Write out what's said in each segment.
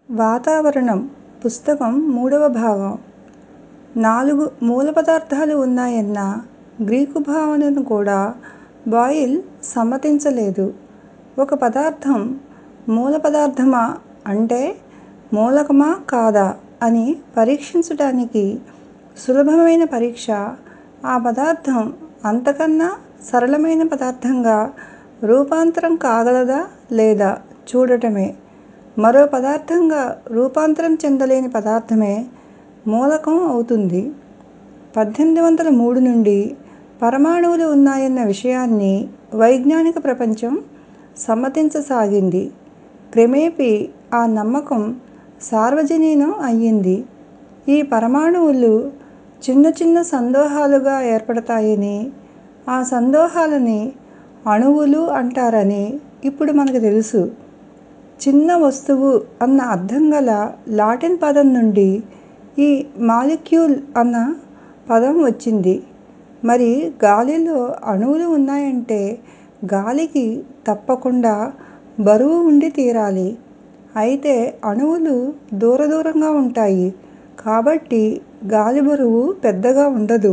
వాతావరణం పుస్తకం మూడవ భాగం నాలుగు మూల పదార్థాలు ఉన్నాయన్న గ్రీకు భావనను కూడా బాయిల్ సమ్మతించలేదు. ఒక పదార్థం మూల పదార్థమా అంటే మూలకమా కాదా అని పరీక్షించటానికి సులభమైన పరీక్ష ఆ పదార్థం అంతకన్నా సరళమైన పదార్థంగా రూపాంతరం కాగలదా లేదా చూడటమే. మరో పదార్థంగా రూపాంతరం చెందలేని పదార్థమే మూలకం అవుతుంది. పద్దెనిమిది వందల మూడు నుండి పరమాణువులు ఉన్నాయన్న విషయాన్ని వైజ్ఞానిక ప్రపంచం సమ్మతించసాగింది. క్రమేపీ ఆ నమ్మకం సార్వజనీనం అయ్యింది. ఈ పరమాణువులు చిన్న చిన్న సందోహాలుగా ఏర్పడతాయని, ఆ సందోహాలని అణువులు అంటారని ఇప్పుడు మనకు తెలుసు. చిన్న వస్తువు అన్న అర్థం గల లాటిన్ పదం నుండి ఈ మాలిక్యూల్ అన్న పదం వచ్చింది. మరి గాలిలో అణువులు ఉన్నాయంటే గాలికి తప్పకుండా బరువు ఉండి తీరాలి. అయితే అణువులు దూర దూరంగా ఉంటాయి కాబట్టి గాలి బరువు పెద్దగా ఉండదు.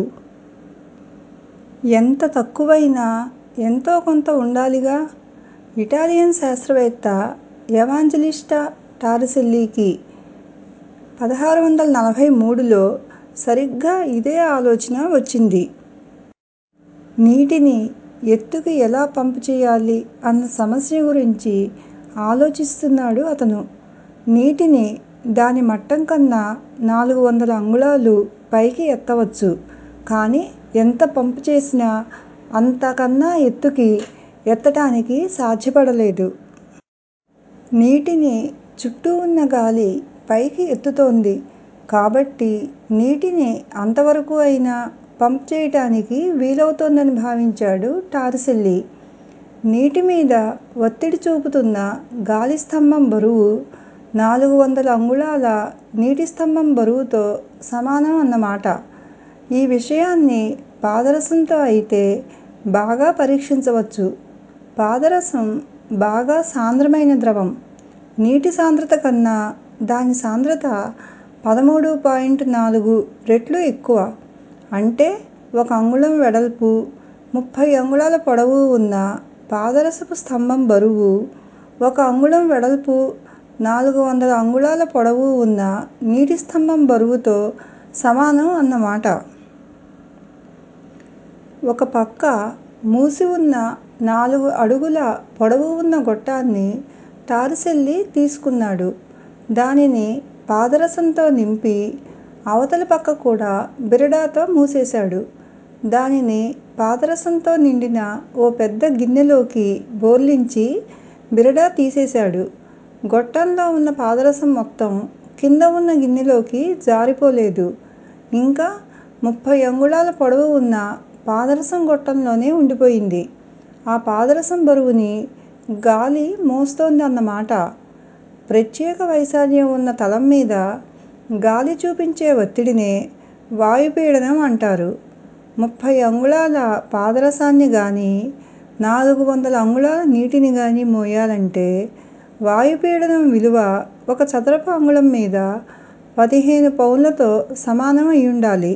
ఎంత తక్కువైనా ఎంతో కొంత ఉండాలిగా. ఇటాలియన్ శాస్త్రవేత్త ఎవాంజెలిస్టా టారిసెల్లికి పదహారు వందల నలభై మూడులో సరిగ్గా ఇదే ఆలోచన వచ్చింది. నీటిని ఎత్తుకి ఎలా పంప్ చెయ్యాలి అన్న సమస్య గురించి ఆలోచిస్తున్నాడు అతను. నీటిని దాని మట్టం కన్నా నాలుగు వందల అంగుళాలు పైకి ఎత్తవచ్చు. కానీ ఎంత పంప్ చేసినా అంతకన్నా ఎత్తుకి ఎత్తటానికి సాధ్యపడలేదు. నీటిని చుట్టూ ఉన్న గాలి పైకి ఎత్తుతోంది కాబట్టి నీటిని అంతవరకు అయినా పంప్ చేయటానికి వీలవుతోందని భావించాడు టారిసెల్లి. నీటి మీద ఒత్తిడి చూపుతున్న గాలి స్తంభం బరువు నాలుగు వందల అంగుళాల నీటి స్తంభం బరువుతో సమానం అన్నమాట. ఈ విషయాన్ని పాదరసంతో అయితే బాగా పరీక్షించవచ్చు. పాదరసం బాగా సాంద్రమైన ద్రవం. నీటి సాంద్రత కన్నా దాని సాంద్రత పదమూడు పాయింట్ నాలుగు రెట్లు ఎక్కువ. అంటే ఒక అంగుళం వెడల్పు, ముప్పై అంగుళాల పొడవు ఉన్న పాదరసపు స్తంభం బరువు ఒక అంగుళం వెడల్పు, నాలుగు వందల అంగుళాల పొడవు ఉన్న నీటి స్తంభం బరువుతో సమానం అన్నమాట. ఒక పక్క మూసి ఉన్న నాలుగు అడుగుల పొడవు ఉన్న గొట్టాన్ని టారిసెల్లి తీసుకున్నాడు. దానిని పాదరసంతో నింపి అవతలి పక్క కూడా బిరడాతో మూసేశాడు. దానిని పాదరసంతో నిండిన ఓ పెద్ద గిన్నెలోకి బోర్లించి బిరడా తీసేశాడు. గొట్టంలో ఉన్న పాదరసం మొత్తం కింద ఉన్న గిన్నెలోకి జారిపోలేదు. ఇంకా ముప్పై అంగుళాల పొడవు ఉన్న పాదరసం గొట్టంలోనే ఉండిపోయింది. ఆ పాదరసం బరువుని గాలి మోస్తోంది అన్నమాట. ప్రత్యేక వైశాల్యం ఉన్న తలం మీద గాలి చూపించే ఒత్తిడినే వాయుపీడనం అంటారు. ముప్పై అంగుళాల పాదరసాన్ని గానీ, నాలుగు వందల అంగుళాల నీటిని గానీ మోయాలంటే వాయుపీడనం విలువ ఒక చదరపు అంగుళం మీద పదిహేను పౌండ్లతో సమానం అయ్యుండాలి.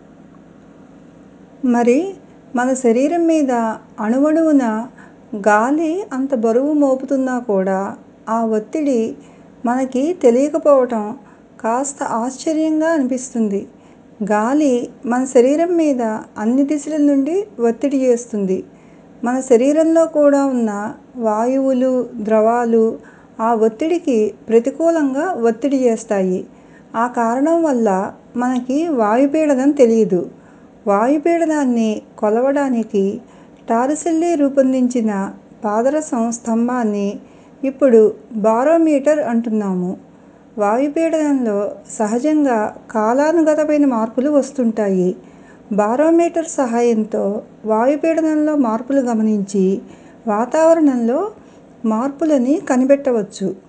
మరి మన శరీరం మీద అణువణువునా గాలి అంత బరువు మోపుతున్నా కూడా ఆ ఒత్తిడి మనకి తెలియకపోవటం కాస్త ఆశ్చర్యంగా అనిపిస్తుంది. గాలి మన శరీరం మీద అన్ని దిశల నుండి ఒత్తిడి చేస్తుంది. మన శరీరంలో కూడా ఉన్న వాయువులు, ద్రవాలు ఆ ఒత్తిడికి ప్రతికూలంగా ఒత్తిడి చేస్తాయి. ఆ కారణం వల్ల మనకి వాయుపీడనం తెలీదు. వాయుపీడనాన్ని కొలవడానికి టారిసెల్లి రూపొందించిన పాదరసం స్తంభాన్ని ఇప్పుడు బారోమీటర్ అంటున్నాము. వాయుపీడనంలో సహజంగా కాలానుగతమైన మార్పులు వస్తుంటాయి. బారోమీటర్ సహాయంతో వాయుపీడనంలో మార్పులు గమనించి వాతావరణంలో మార్పులని కనిపెట్టవచ్చు.